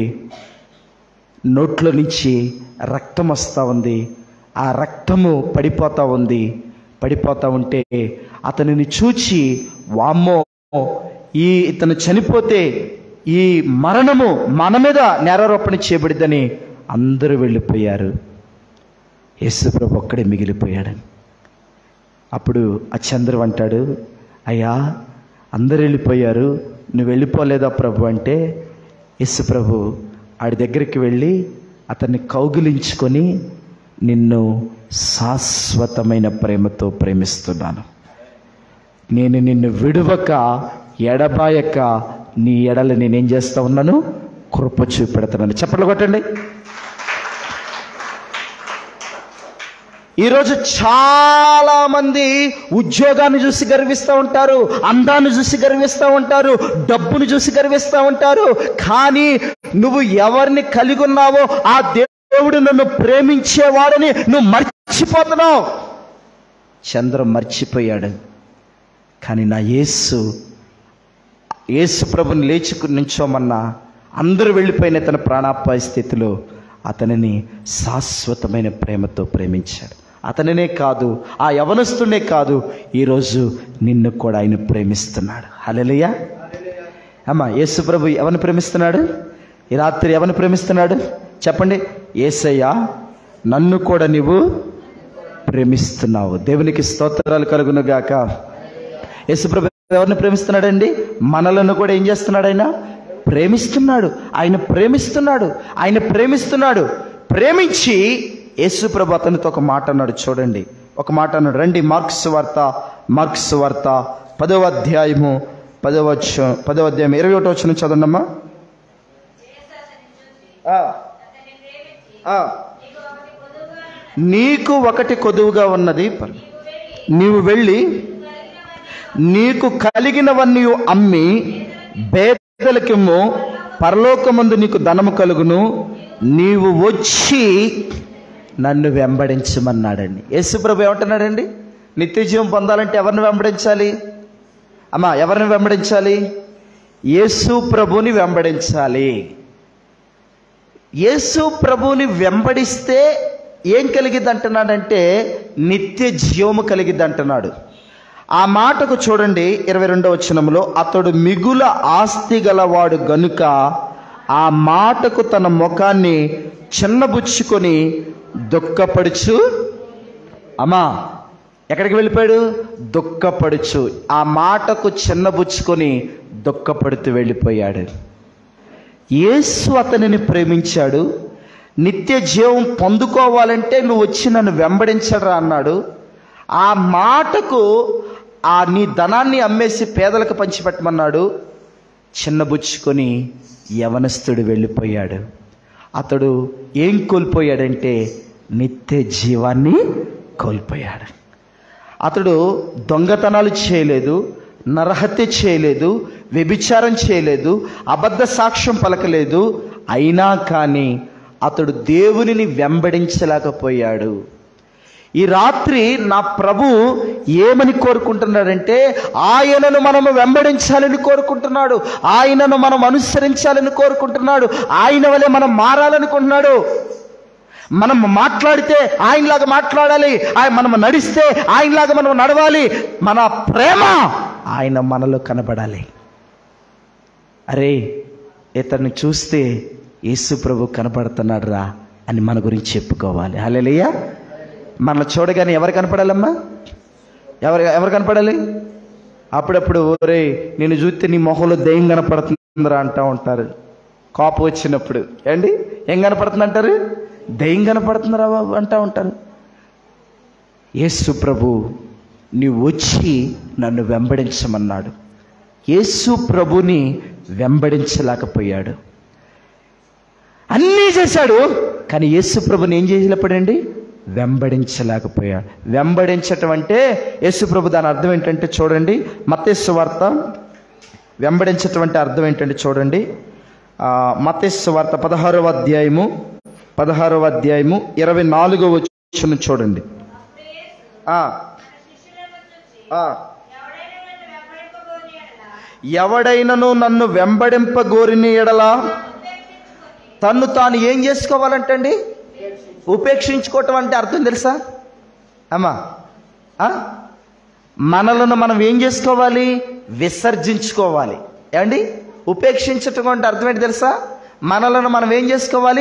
[SPEAKER 1] నోట్లో నుంచి రక్తం వస్తూ ఉంది ఆ రక్తము పడిపోతూ ఉంది పడిపోతూ ఉంటే అతనిని చూచి వామ్మో ఈ ఇతను చనిపోతే ఈ మరణము మన మీద నేరారోపణ చేయబడిద్దని అందరూ వెళ్ళిపోయారు యేసుప్రభు ఒక్కడే మిగిలిపోయాడని అప్పుడు ఆ చంద్రు అంటాడు అయ్యా అందరు వెళ్ళిపోయారు నువ్వు వెళ్ళిపోలేదా ప్రభు అంటే యేసు ప్రభు ఆడి దగ్గరికి వెళ్ళి అతన్ని కౌగిలించుకొని నిన్ను శాశ్వతమైన ప్రేమతో ప్రేమిస్తున్నాను నేను నిన్ను విడువక ఎడబాయక నీ ఎడల నేనేం చేస్తా ఉన్నాను కృప చూపెడుతున్నాను చప్పట్లు కొట్టండి ఈరోజు చాలా మంది ఉద్యోగాన్ని చూసి గర్విస్తూ ఉంటారు అందాన్ని చూసి గర్విస్తూ ఉంటారు డబ్బును చూసి గర్విస్తూ ఉంటారు కానీ నువ్వు ఎవరిని కలిగి ఉన్నావో ఆ దేవుడు నన్ను ప్రేమించేవాడని నువ్వు మర్చిపోతున్నావు చంద్రం మర్చిపోయాడు కానీ నా యేసు యేసు ప్రభుని లేచుకు నించోమన్నా అందరూ వెళ్ళిపోయిన తన ప్రాణాపాయ స్థితిలో అతనిని శాశ్వతమైన ప్రేమతో ప్రేమించాడు అతనినే కాదు ఆ యవనస్తునే కాదు ఈరోజు నిన్ను కూడా ఆయన ప్రేమిస్తున్నాడు హలెలుయా అమ్మ యేసు ప్రభు ఎవరిని ప్రేమిస్తున్నాడు ఈ రాత్రి ఎవరిని ప్రేమిస్తున్నాడు చెప్పండి ఏసయ్యా నన్ను కూడా నీవు ప్రేమిస్తున్నావు దేవునికి స్తోత్రాలు కలుగును గాక యేసుప్రభు ఎవరిని ప్రేమిస్తున్నాడండి మనలను కూడా ఏం చేస్తున్నాడు ఆయన ప్రేమిస్తున్నాడు ఆయన ప్రేమిస్తున్నాడు ఆయన ప్రేమిస్తున్నాడు ప్రేమించి యేసుప్రభు అతనితో ఒక మాట అన్నాడు చూడండి ఒక మాట అన్నాడు రండి మార్క్స్ వార్త మార్క్స్ వార్త పదవ అధ్యాయము పదవ వచ్చ- పదవ అధ్యాయం ఇరవై ఒకటి వచ్చిన చదవండమ్మా
[SPEAKER 2] యేససని చూసి
[SPEAKER 1] ఆ,
[SPEAKER 2] అతన్ని ప్రేమించి
[SPEAKER 1] ఆ.
[SPEAKER 2] నీకు ఒకటి కొదువుగా ఉన్నది.
[SPEAKER 1] నీకు ఒకటి కొదువుగా ఉన్నది
[SPEAKER 2] నీవు వెళ్ళి
[SPEAKER 1] నీవు వెళ్ళి
[SPEAKER 2] కలిగినవన్నీ
[SPEAKER 1] నీకు కలిగినవన్నీ అమ్మి పేదలకిమ్ము పరలోకమందు నీకు ధనము కలుగును నీవు వచ్చి నన్ను వెంబడించమన్నాడండి యేసుప్రభు ఏమంటున్నాడండి నిత్య జీవం పొందాలంటే ఎవరిని వెంబడించాలి అమ్మా ఎవరిని వెంబడించాలి యేసు ప్రభుని వెంబడించాలి యేసు ప్రభుని వెంబడిస్తే ఏం కలిగిద్ది అంటున్నాడంటే నిత్య జీవము కలిగిద్ది అంటున్నాడు ఆ మాటకు చూడండి ఇరవై రెండవ వచనంలో అతడు మిగుల ఆస్తి గలవాడు గనుక ఆ మాటకు తన ముఖాన్ని చిన్నబుచ్చుకొని దుఃఖపడుచు అమ్మా ఎక్కడికి వెళ్ళిపోయాడు దుఃఖపడుచు ఆ మాటకు చిన్నబుచ్చుకొని దుఃఖపడుతూ వెళ్ళిపోయాడు యేసు అతనిని ప్రేమించాడు నిత్య జీవం పొందుకోవాలంటే నువ్వు వచ్చి నన్ను వెంబడించడరా అన్నాడు ఆ మాటకు ఆ నీ ధనాన్ని అమ్మేసి పేదలకు పంచిపెట్టమన్నాడు చిన్నబుచ్చుకొని యవనస్తుడు వెళ్ళిపోయాడు అతడు ఏం కోల్పోయాడంటే నిత్య జీవాన్ని కోల్పోయాడు అతడు దొంగతనాలు చేయలేదు నరహత్య చేయలేదు వ్యభిచారం చేయలేదు అబద్ధ సాక్ష్యం పలకలేదు అయినా కానీ అతడు దేవునిని వెంబడించలేకపోయాడు ఈ రాత్రి నా ప్రభు ఏమని కోరుకుంటున్నాడంటే ఆయనను మనము వెంబడించాలని కోరుకుంటున్నాడు ఆయనను మనం అనుసరించాలని కోరుకుంటున్నాడు ఆయన వలె మనం మారాలనుకుంటున్నాడు మనం మాట్లాడితే ఆయనలాగా మాట్లాడాలి ఆయన మనం నడిస్తే ఆయనలాగా మనం నడవాలి మన ప్రేమ ఆయన మనలో కనబడాలి అరే ఇతన్ని చూస్తే యేసు ప్రభు కనపడుతున్నాడు రా అని మన గురించి చెప్పుకోవాలి హలేలియ మన చూడగానే ఎవరు కనపడాలమ్మా ఎవరు ఎవరు కనపడాలి అప్పుడప్పుడు ఒరే నేను చూస్తే నీ మొహంలో దెయ్యం కనపడుతుందిరా అంటూ ఉంటారు కోపం వచ్చినప్పుడు ఏండి ఏం కనపడుతుంది అంటారు దెయ్యం కనపడుతుందిరా బాబు అంటూ ఉంటారు యేసు ప్రభు నీవు వచ్చి నన్ను వెంబడించమన్నాడు యేసు ప్రభుని వెంబడించలేకపోయాడు అన్నీ చేశాడు కానీ యేసు ప్రభుని ఏం చేయలేకపోయాడండి వెంబడించలేకపోయాడు వెంబడించటం అంటే యేసు ప్రభు దాని అర్థం ఏంటంటే చూడండి మత్తేసు వార్త వెంబడించటం అంటే అర్థం ఏంటంటే చూడండి ఆ, మత్తేసు వార్త పదహారవ అధ్యాయము పదహారవ అధ్యాయము ఇరవై నాలుగో వచ్చిన చూడండి
[SPEAKER 2] అప్పుడు యేసు
[SPEAKER 1] ఆ,
[SPEAKER 2] తన శిష్యులను చూసి
[SPEAKER 1] ఆ.
[SPEAKER 2] ఎవడైనా నన్ను వెంబడింపబోని యెడల
[SPEAKER 1] ఎవడైనను నన్ను వెంబడింపగోరిన ఎడలా
[SPEAKER 2] ఉపేక్షించుకొని
[SPEAKER 1] తన్ను తాను ఏం చేసుకోవాలంటండి ఉపేక్షించుకోవటం అంటే అర్థం తెలుసా అమ్మా ఆ? మనలను మనం ఏం చేసుకోవాలి విసర్జించుకోవాలి ఏమండి ఉపేక్షించటం అంటే అర్థం ఏంటి తెలుసా మనలను మనం ఏం చేసుకోవాలి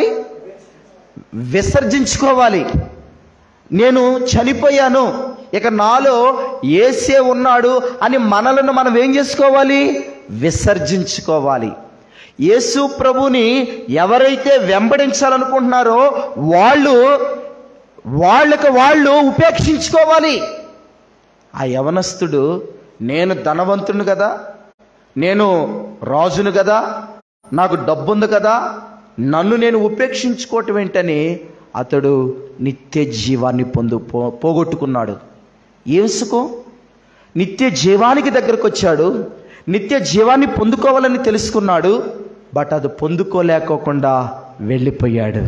[SPEAKER 1] విసర్జించుకోవాలి నేను చనిపోయాను ఇక నాలో ఏసే ఉన్నాడు అని మనలను మనం ఏం చేసుకోవాలి విసర్జించుకోవాలి యేసు ప్రభుని ఎవరైతే వెంబడించాలనుకుంటున్నారో వాళ్ళు వాళ్ళకి వాళ్ళు ఉపేక్షించుకోవాలి ఆ యవనస్తుడు నేను ధనవంతుని కదా నేను రాజును కదా నాకు డబ్బుంది కదా నన్ను నేను ఉపేక్షించుకోవటం ఏంటని అతడు నిత్య జీవాన్ని పొందు పో పోగొట్టుకున్నాడు ఏసుకో నిత్య జీవానికి దగ్గరకు వచ్చాడు నిత్య జీవాన్ని పొందుకోవాలని తెలుసుకున్నాడు బట్ అది పొందుకోలేకోకుండా వెళ్ళిపోయాడు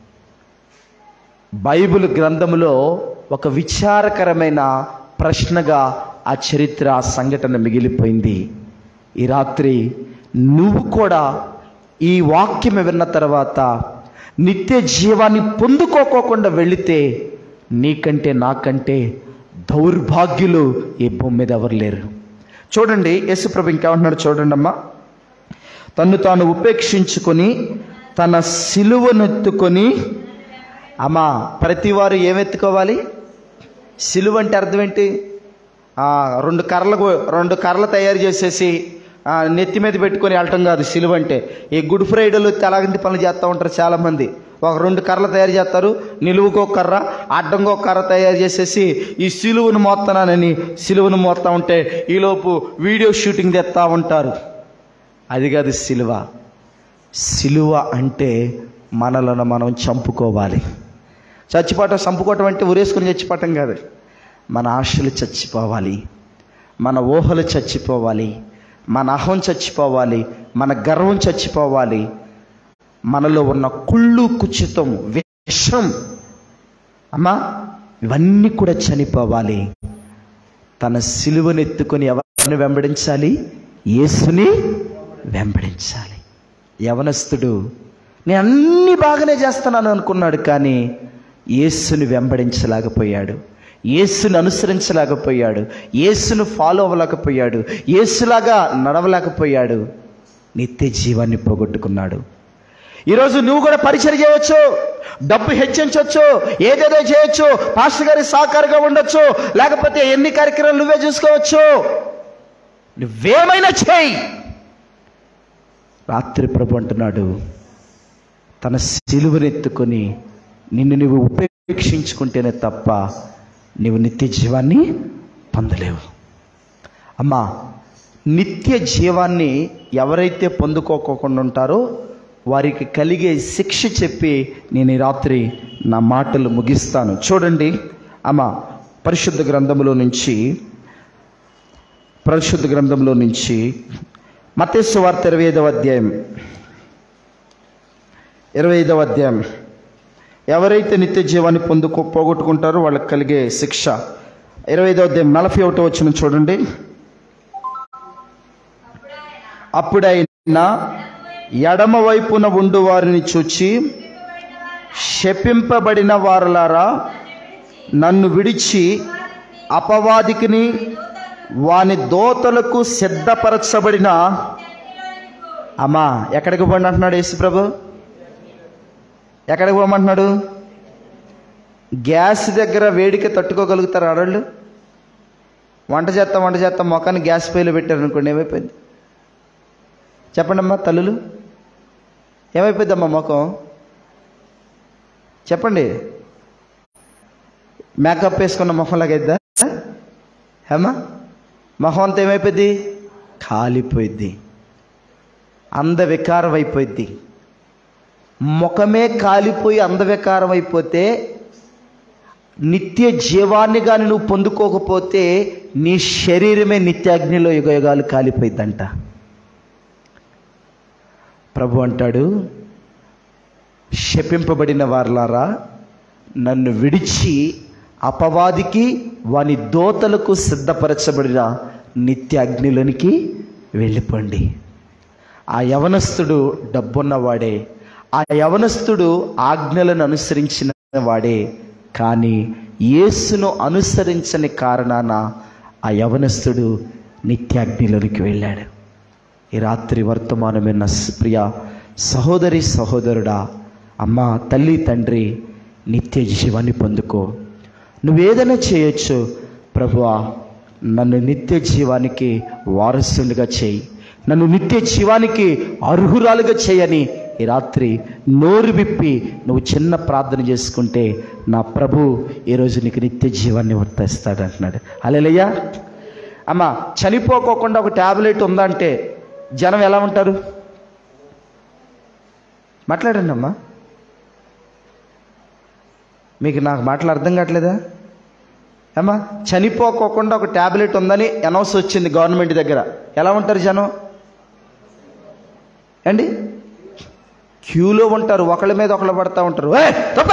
[SPEAKER 1] బైబిల్ గ్రంథములో ఒక విచారకరమైన ప్రశ్నగా ఆ చరిత్ర ఆ సంఘటన మిగిలిపోయింది ఈ రాత్రి నువ్వు కూడా ఈ వాక్యం విన్న తర్వాత నిత్య జీవాన్ని పొందుకోకోకుండా వెళితే నీకంటే నాకంటే దౌర్భాగ్యులు ఈ భూమి మీద ఎవరు లేరు చూడండి యేసుప్రభు ఇంకేమంటున్నాడు చూడండి అమ్మా తన్ను తాను ఉపేక్షించుకొని తన సిలువనెత్తుకొని అమ్మా ప్రతివారు ఏమెత్తుకోవాలి సిలువ అంటే అర్థం ఏంటి ఆ, రెండు కర్రలు రెండు కర్రలు తయారు చేసేసి ఆ, నెత్తి మీద పెట్టుకొని వెళ్ళటం కాదు సిలువ అంటే ఈ గుడ్ ఫ్రైడేలు తెలాగంటి పనులు చేస్తూ ఉంటారు చాలామంది ఒక రెండు కర్రలు తయారు చేస్తారు నిలువుకు ఒక కర్ర అడ్డంగా ఒక కర్ర తయారు చేసేసి ఈ సిలువను మోస్తున్నానని సిలువను మోస్తా ఉంటే ఈలోపు వీడియో షూటింగ్ తెస్తా ఉంటారు అది కాదు సిలువ సిలువ అంటే మనలను మనం చంపుకోవాలి చచ్చిపోవటం చంపుకోవటం అంటే ఉరేసుకుని చచ్చిపోవటం కాదు మన ఆశలు చచ్చిపోవాలి మన ఊహలు చచ్చిపోవాలి మన అహం చచ్చిపోవాలి మన గర్వం చచ్చిపోవాలి మనలో ఉన్న కుళ్ళు కుచితం విషం అమ్మా ఇవన్నీ కూడా చనిపోవాలి తన సిలువను ఎత్తుకొని ఎవరిని వెంబడించాలి యేసుని వెంబడించాలి యవనస్తుడు నేను అన్ని బాగానే చేస్తున్నాను అనుకున్నాడు కానీ యేసుని వెంబడించలేకపోయాడు యేసుని అనుసరించలేకపోయాడు యేసును ఫాలో అవ్వలేకపోయాడు యేసులాగా నడవలేకపోయాడు నిత్య జీవాన్ని పోగొట్టుకున్నాడు ఈరోజు నువ్వు కూడా పరిచయం చేయవచ్చు డబ్బు హెచ్చించవచ్చు ఏదేదో చేయొచ్చు పాస్టర్ గారి సహకారిగా ఉండొచ్చు లేకపోతే ఎన్ని కార్యక్రమాలు నువ్వే చూసుకోవచ్చు నువ్వేమైనా చేయి రాత్రి ప్రభు అంటున్నాడు తన సిలువనెత్తుకొని నిన్ను నువ్వు ఉపేక్షించుకుంటేనే తప్ప నీవు నిత్య జీవాన్ని పొందలేవు అమ్మా నిత్య జీవాన్ని ఎవరైతే పొందుకోకుండా ఉంటారో వారికి కలిగే శిక్ష చెప్పి నేను ఈ రాత్రి నా మాటలు ముగిస్తాను చూడండి అమ్మ పరిశుద్ధ గ్రంథములో నుంచి పరిశుద్ధ గ్రంథంలో నుంచి మతేసు వార్త ఇరవై ఐదవ అధ్యాయం ఇరవై ఐదవ అధ్యాయం ఎవరైతే నిత్య జీవాన్ని పొందుకో పోగొట్టుకుంటారో వాళ్ళకి కలిగే శిక్ష ఇరవై ఐదవ అధ్యాయం నలభై ఒకటో వచ్చిన చూడండి అప్పుడైనా ఎడమ వైపున ఉండు వారిని చూచి శపింపబడిన వారులారా నన్ను విడిచి అపవాదికిని వాని దోతలకు సిద్ధపరచబడిన అమ్మా ఎక్కడికి పోండి అంటున్నాడు యేసుప్రభు ఎక్కడికి పోమంటున్నాడు గ్యాస్ దగ్గర వేడికి తట్టుకోగలుగుతారు ఆడవాళ్ళు వంట చేస్తాం వంట చేస్తాం మొఖాన్ని గ్యాస్ పొయ్యిలో పెట్టారు అనుకోండి ఏమైపోయింది చెప్పండి అమ్మా తల్లులు ఏమైపోయిందమ్మా ముఖం చెప్పండి మేకప్ వేసుకున్న మొహం లాగైద్దా ఏమ్మా మొహం అంతా ఏమైపోద్ది కాలిపోయిద్ది అందవికారం అయిపోయింది ముఖమే కాలిపోయి అందవికారం అయిపోతే నిత్య జీవాన్ని కానీ నువ్వు పొందుకోకపోతే నీ శరీరమే నిత్యాగ్నిలో యుగ యుగాలు కాలిపోయిద్దంట ప్రభు అంటాడు శపింపబడిన వారలారా నన్ను విడిచి అపవాదికి వాని దోతలకు సిద్ధపరచబడిన నిత్య అగ్నిలోనికి వెళ్ళిపోండి ఆ యవనస్తుడు డబ్బున్నవాడే ఆ యవనస్తుడు ఆజ్ఞలను అనుసరించిన వాడే కానీ యేసును అనుసరించని కారణాన ఆ యవనస్తుడు నిత్యాగ్నిలోనికి వెళ్ళాడు ఈ రాత్రి వర్తమానమైన ప్రియ సహోదరి సహోదరుడా అమ్మ తల్లి తండ్రి నిత్య జీవాన్ని పొందుకో నువ్వేదైనా చేయొచ్చు ప్రభువా నన్ను నిత్య జీవానికి వారసునిగా చేయి నన్ను నిత్య జీవానికి అర్హురాలుగా చేయని ఈ రాత్రి నోరు విప్పి నువ్వు చిన్న ప్రార్థన చేసుకుంటే నా ప్రభు ఈరోజు నీకు నిత్య జీవాన్ని వర్తిస్తాడు అంటున్నాడు అలెలయ్యా అమ్మ చనిపోకోకుండా ఒక ట్యాబ్లెట్ ఉందంటే జనం ఎలా ఉంటారు మాట్లాడండి అమ్మా మీకు నాకు మాటలు అర్థం కావట్లేదా అమ్మా చనిపోకోకుండా ఒక ట్యాబ్లెట్ ఉందని అనౌన్స్ వచ్చింది గవర్నమెంట్ దగ్గర ఎలా ఉంటారు జనం అండి క్యూలో ఉంటారు ఒకళ్ళ మీద ఒకళ్ళు పడతా ఉంటారు "ఏయ్, తప్ప!"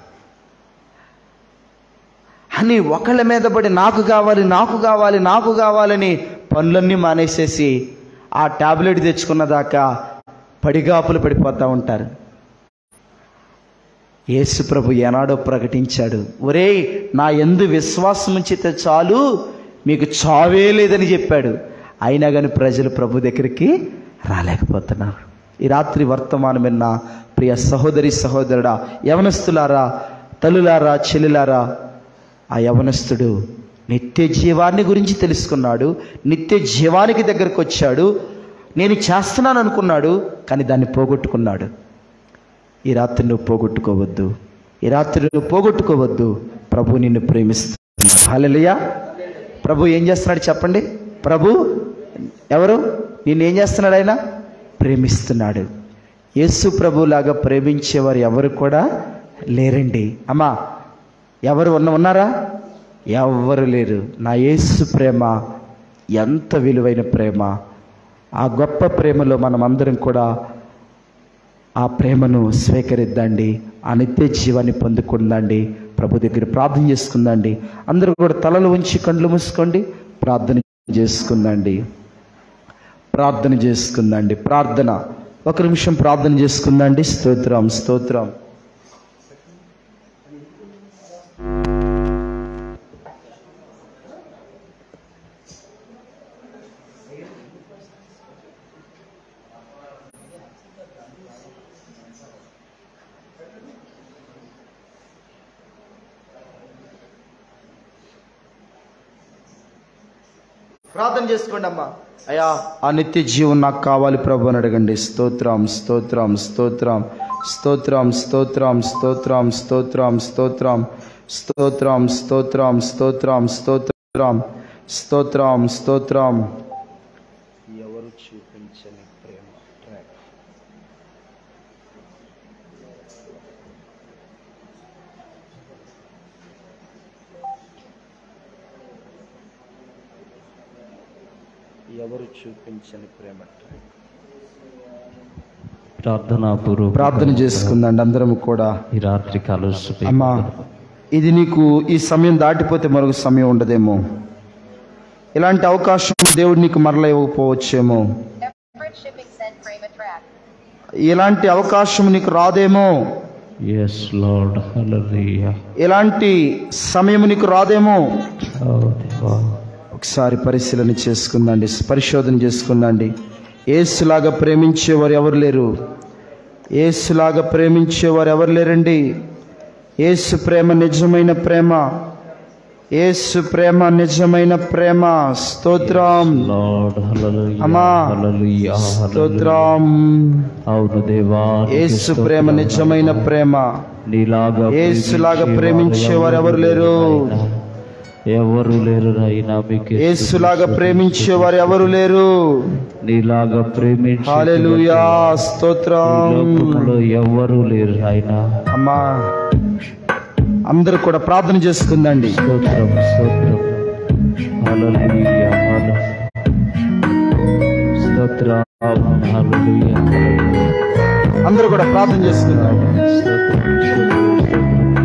[SPEAKER 1] అని ఒకళ్ళ మీద పడి నాకు కావాలి నాకు కావాలి నాకు కావాలని పనులన్నీ మానేసేసి ఆ టాబ్లెట్ తెచ్చుకున్న దాకా పడిగాపులు పడిపోతూ ఉంటారు యేసు ప్రభు ఏనాడో ప్రకటించాడు ఒరేయ్ నా ఎందు విశ్వాసం ఉంచితే చాలు మీకు చావే లేదని చెప్పాడు అయినా కానీ ప్రజలు ప్రభు దగ్గరికి రాలేకపోతున్నారు ఈ రాత్రి వర్తమానం విన్న ప్రియ సహోదరి సహోదరుడా యవనస్తులారా తల్లులారా చెల్లులారా ఆ యవనస్తుడు నిత్య జీవాన్ని గురించి తెలుసుకున్నాడు నిత్య జీవానికి దగ్గరకు వచ్చాడు నేను చేస్తున్నాను అనుకున్నాడు కానీ దాన్ని పోగొట్టుకున్నాడు ఈ రాత్రి నువ్వు పోగొట్టుకోవద్దు ఈ రాత్రి నువ్వు పోగొట్టుకోవద్దు ప్రభు నిన్ను ప్రేమిస్తున్నాడు హల్లెలూయా ప్రభు ఏం చేస్తున్నాడు చెప్పండి ప్రభు ఎవరు నిన్ను ఏం చేస్తున్నాడు ఆయన ప్రేమిస్తున్నాడు యేసు ప్రభులాగా ప్రేమించేవారు ఎవరు కూడా లేరండి అమ్మా ఎవరు ఉన్న ఉన్నారా ఎవ్వరు లేరు నా యేసు ప్రేమ ఎంత విలువైన ప్రేమ ఆ గొప్ప ప్రేమలో మనం అందరం కూడా ఆ ప్రేమను స్వీకరిద్దండి ఆ నిత్య జీవాన్ని పొందుకుందండి ప్రభు దగ్గర ప్రార్థన చేసుకుందండి అందరూ కూడా తలలు ఉంచి కండ్లు మూసుకోండి ప్రార్థన చేసుకుందండి ప్రార్థన చేసుకుందండి ప్రార్థన ఒక నిమిషం ప్రార్థన చేసుకుందండి స్తోత్రం స్తోత్రం ప్రార్థన చేసుకోండి అమ్మా అయ్యా ఆ నిత్య జీవం నాకు కావాలి ప్రభు అని అడగండి స్తోత్రం స్తోత్రం స్తోత్రం స్తోత్రం స్తోత్రం స్తోత్రం స్తోత్రం స్తోత్రం స్తోత్రం స్తోత్రం స్తోత్రం స్తోత్రం స్తోత్రం స్తోత్రం ఎవరు చూపించని ప్రేమ ఎవరు చూపించని ప్రేమ
[SPEAKER 3] ప్రార్థనా పూర్వ
[SPEAKER 1] ప్రార్థన చేసుకుందండి అందరం కూడా
[SPEAKER 3] ఈ రాత్రి కాల
[SPEAKER 1] అమ్మా ఇది నీకు ఈ సమయం దాటిపోతే మరొక సమయం ఉండదేమో ఇలాంటి అవకాశం దేవుడు నీకు మరలా ఇవ్వకపోవచ్చేమో
[SPEAKER 4] Everett Shipping sent frame a track.
[SPEAKER 1] ఇలాంటి అవకాశం నీకు రాదేమో
[SPEAKER 3] ఎస్ లార్డ్ హల్లెలూయా
[SPEAKER 1] ఇలాంటి సమయం నీకు రాదేమో
[SPEAKER 3] ఓ దేవా
[SPEAKER 1] ఒకసారి పరిశీలన చేసుకుందండి పరిశోధన చేసుకుందండి ఏసులాగా ప్రేమించేవారు ఎవరు లేరు ఏసులాగా ప్రేమించేవారు ఎవరు లేరండి ఏసు ప్రేమ నిజమైన ప్రేమ ఏసు ప్రేమ నిజమైన ప్రేమ స్తోత్రం
[SPEAKER 3] లార్డ్ హల్లెలూయా
[SPEAKER 1] అమ్మా.
[SPEAKER 3] హల్లెలూయా హల్లెలూయా.
[SPEAKER 1] స్తోత్రం
[SPEAKER 3] అవును దేవా నీకు
[SPEAKER 1] ఏసు
[SPEAKER 3] స్తోత్రం.
[SPEAKER 1] ప్రేమ నిజమైన ప్రేమ
[SPEAKER 3] నీలాగా
[SPEAKER 1] యేసులాగా
[SPEAKER 3] ప్రేమించేవారు
[SPEAKER 1] ప్రేమించేవారు ఎవరు లేరు.
[SPEAKER 3] నాయనా. ఎవరు లేరు నాయనా మీకు
[SPEAKER 1] ఏసులాగా ప్రేమించేవారు ఎవరు లేరు
[SPEAKER 3] నీలాగా ప్రేమించే
[SPEAKER 1] హాలెలూయా స్తోత్రం
[SPEAKER 3] లోకములో ఎవరు లేరు ఆయన
[SPEAKER 1] అమ్మా అందరూ కూడా ప్రార్థన చేసుకుందండి
[SPEAKER 3] స్తోత్రం స్తోత్రం హల్లెలూయా హల్ల స్తోత్రం హల్లెలూయా హల్లెలూయా.
[SPEAKER 1] అందరూ కూడా ప్రార్థన చేసుకుందండి
[SPEAKER 3] స్తోత్రం స్తోత్రం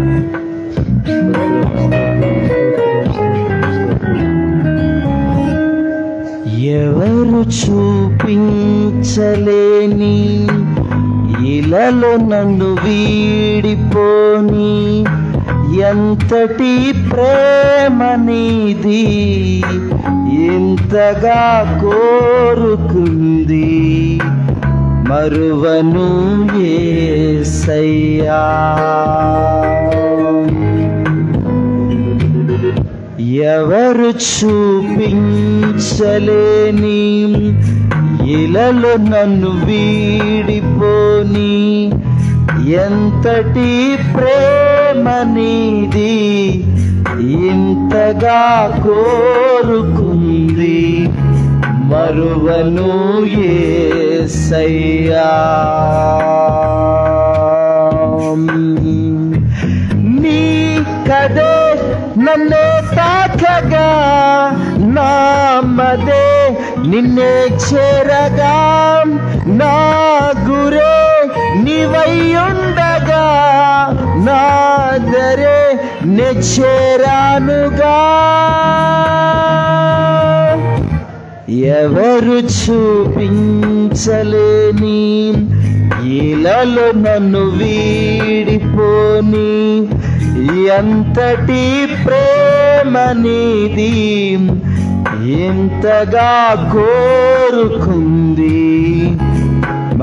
[SPEAKER 1] ఎవరు చూపించలేని ఇలలో నన్ను వీడిపోని ఎంతటి ప్రేమ నీది ఇంతగా కోరుకుంది మరువను ఏసయ్యా ఎవరు చూపించలేని ఇలలో నన్ను వీడిపోని ఎంతటి ప్రేమ నీది ఇంతగా కోరుకుంది మరువను ఏసయ్యా నీ కదే నన్నే తాకగా నా మదే నిన్నే చేరగా నా గురే నీవయ్యుండగా నా దరే నే చేరానుగా ఎవరు చూపించలేని ఇలలో నన్ను వీడిపోని ఎంతటి ప్రేమ నీది ఇంతగా కోరుకుంది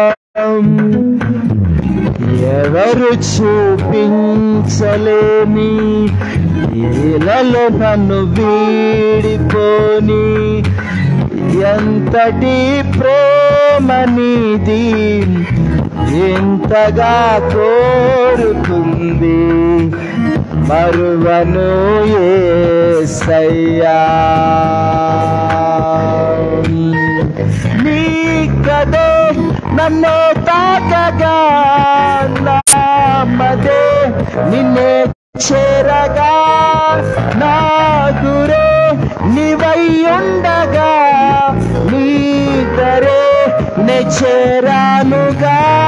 [SPEAKER 1] ఎవరు చూపించలేని ఇలలో నన్ను వీడిపోని ఎంతటి ప్రేమ నీది ఎంతగా కోరుకుంది మరువను ఏసయ్యా నీ కదే నన్ను తాకగా నామదే నిన్నే చేరగా నా గురే నీవై ఉండగా నీ దరే నే చేరానుగా